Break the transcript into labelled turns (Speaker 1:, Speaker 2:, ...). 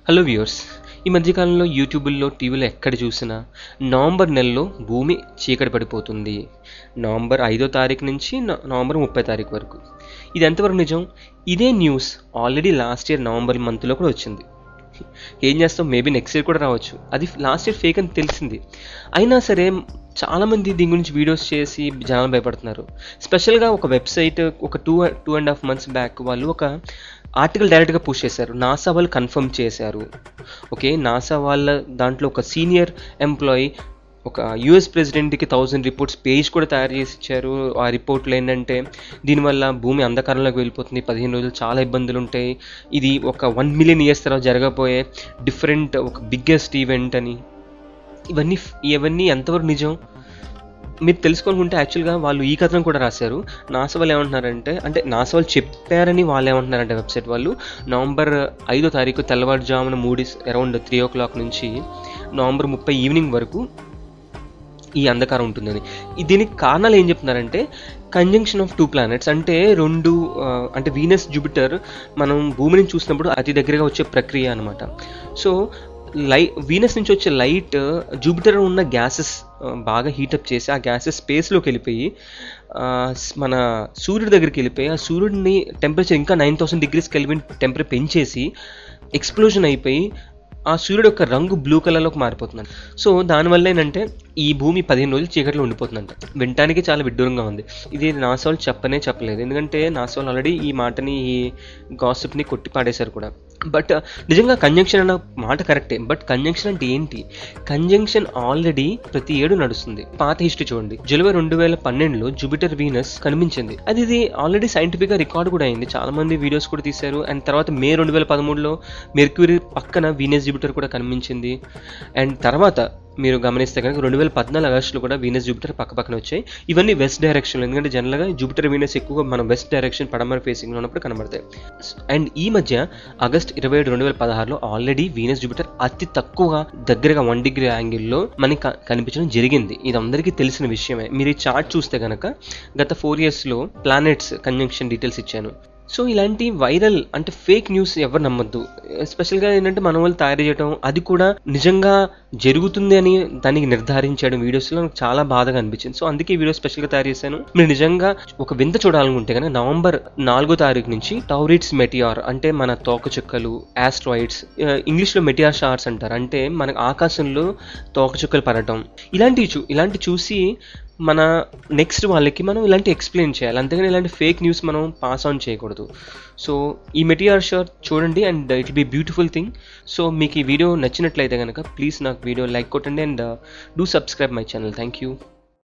Speaker 1: hello viewers ఈ మధ్యకాలంలో యూట్యూబుల్లో టీవీలో ఎక్కడ చూసినా నవంబర్ నెలలో భూమి చీకటి పడిపోతుంది నవంబర్ ఐదో తారీఖు నుంచి న- నవంబర్ ముప్పై తారీఖు వరకు ఇది ఎంతవరకు నిజం ఇదే news already last year November మంత్లో కూడా వచ్చింది ఏం చేస్తాం మేబీ నెక్స్ట్ ఇయర్ కూడా రావచ్చు అది లాస్ట్ ఇయర్ ఫేక్ అని తెలిసింది అయినా సరే చాలామంది దీని గురించి వీడియోస్ చేసి జనాలు భయపడుతున్నారు స్పెషల్గా ఒక వెబ్సైట్ ఒక two two and half months back వాళ్ళు ఒక ఆర్టికల్ డైరెక్ట్గా పుష్ చేశారు నాసా వాళ్ళు కన్ఫర్మ్ చేశారు ఓకే నాసా వాళ్ళ దాంట్లో ఒక సీనియర్ ఎంప్లాయీ ఒక యుఎస్ ప్రెసిడెంట్కి థౌజండ్ రిపోర్ట్స్ పేజ్ కూడా తయారు చేసి ఇచ్చారు ఆ రిపోర్ట్లు ఏంటంటే దీనివల్ల భూమి అంధకారంలోకి వెళ్ళిపోతుంది పదిహేను రోజులు చాలా ఇబ్బందులు ఉంటాయి ఇది ఒక వన్ మిలియన్ ఇయర్స్ తర్వాత జరగబోయే డిఫరెంట్ ఒక బిగ్గెస్ట్ ఈవెంట్ అని ఇవన్నీ ఇవన్నీ ఎంతవరకు నిజం మీరు తెలుసుకోవాలనుకుంటే యాక్చువల్గా వాళ్ళు ఈ కథను కూడా రాశారు నాసా వాళ్ళు ఏమంటున్నారంటే అంటే నాసా వాళ్ళు చెప్పారని వాళ్ళు ఏమంటున్నారంటే వెబ్సైట్ వాళ్ళు నవంబర్ ఐదో తారీఖు తెల్లవారుజామున మూడు అరౌండ్ త్రీ ఓ క్లాక్ నుంచి నవంబర్ ముప్పై ఈవినింగ్ వరకు ఈ అంధకారం ఉంటుందని ఈ- దీనికి కారణాలు ఏం చెప్తున్నారంటే కంజంక్షన్ ఆఫ్ టూ ప్లానెట్స్ అంటే రెండు ఆ, అంటే వీనస్ జూపిటర్ మనం భూమిని చూసినప్పుడు అతి దగ్గరగా వచ్చే ప్రక్రియ అనమాట సో లై వీనస్ నుంచి వచ్చే లైట్ జూపిటర్ ఉన్న గ్యాసెస్ బాగా హీటప్ చేసి ఆ గ్యాసెస్ స్పేస్లోకి వెళ్ళిపోయి ఆ, స్- మన సూర్యుడి దగ్గరికి వెళ్ళిపోయి ఆ సూర్యుడిని టెంపరేచర్ ఇంకా nine thousand degrees Kelvin temperature పెంచేసి ఎక్స్ప్లోజన్ అయిపోయి ఆ సూర్యుడు యొక్క రంగు బ్లూ కలర్లోకి మారిపోతుందంట సో దానివల్ల ఏంటంటే ఈ భూమి పదిహేను రోజులు చీకట్లో ఉండిపోతుందంట వినటానికి చాలా విడ్డూరంగా ఉంది ఇది నాసా వాళ్ళు చెప్పనే చెప్పలేదు ఎందుకంటే నాసా వాళ్ళు ఆల్రెడీ ఈ మాటని ఈ గాసిప్ని కొట్టి పాడేశారు కూడా బట్ నిజంగా కంజంక్షన్ అన్న మాట కరెక్టే బట్ కంజంక్షన్ అంటే ఏంటి కంజంక్షన్ ఆల్రెడీ ప్రతి ఏడు నడుస్తుంది పాత హిస్టరీ చూడండి జూలై రెండు వేల పన్నెండులో జూపిటర్ వీనస్ కనిపించింది అది ఇది ఆల్రెడీ సైంటిఫిక్ గా రికార్డ్ కూడా అయింది చాలా మంది వీడియోస్ కూడా తీశారు అండ్ తర్వాత మే రెండు వేల పదమూడులో మెర్క్యూరీ పక్కన వీనస్ జూపిటర్ కూడా కనిపించింది అండ్ తర్వాత మీరు గమనిస్తే కనుక రెండు వేల పద్నాలుగు ఆగస్టులో కూడా వీనస్ జూపిటర్ పక్క పక్కన వచ్చాయి ఇవన్నీ వెస్ట్ డైరెక్షన్ ఎందుకంటే జనరల్గా జూపిటర్ వీనస్ ఎక్కువగా మన వెస్ట్ డైరెక్షన్ పడమర ఫేసింగ్ ఉన్నప్పుడు కనబడతాయి అండ్ ఈ మధ్య ఆగస్ట్ ఇరవై ఏడు రెండు వేల పదహారులో ఆల్రెడీ వీనస్ జూపిటర్ అతి తక్కువగా దగ్గరగా వన్ డిగ్రీ యాంగిల్లో మనకి క- కనిపించడం జరిగింది ఇది అందరికీ తెలిసిన విషయమే మీరు ఈ చార్ట్ చూస్తే కనుక గత ఫోర్ ఇయర్స్లో ప్లానెట్స్ కంజంక్షన్ డీటెయిల్స్ ఇచ్చాను సో ఇలాంటి వైరల్ అంటే ఫేక్ న్యూస్ ఎవరు నమ్మద్దు ఎస్పెషల్గా ఏంటంటే మన వాళ్ళు తయారు చేయడం అది కూడా నిజంగా జరుగుతుంది అని దానికి నిర్ధారించడం వీడియోస్లో నాకు చాలా బాధగా అనిపించింది సో అందుకే ఈ వీడియో స్పెషల్గా తయారు చేశాను మీరు నిజంగా ఒక వింత చూడాలనుకుంటే కనుక నవంబర్ నాలుగో తారీఖు నుంచి టౌరిట్స్ మెటియార్ అంటే మన తోక చుక్కలు ఆస్ట్రాయిడ్స్ ఇంగ్లీష్లో మెటియార్ షార్స్ అంటారు అంటే మన ఆకాశంలో తోక చుక్కలు పడటం ఇలాంటివి చూ ఇలాంటి చూసి మన నెక్స్ట్ వాళ్ళకి మనం ఇలాంటి ఎక్స్ప్లెయిన్ చేయాలి అంతేగాని ఇలాంటి ఫేక్ న్యూస్ మనం పాస్ ఆన్ చేయకూడదు సో ఈ మెటీరియల్ షార్ చూడండి and it be beautiful thing so మీకు ఈ వీడియో నచ్చినట్లయితే కనుక ప్లీజ్ నాకు వీడియో లైక్ కొట్టండి and do subscribe my channel thank you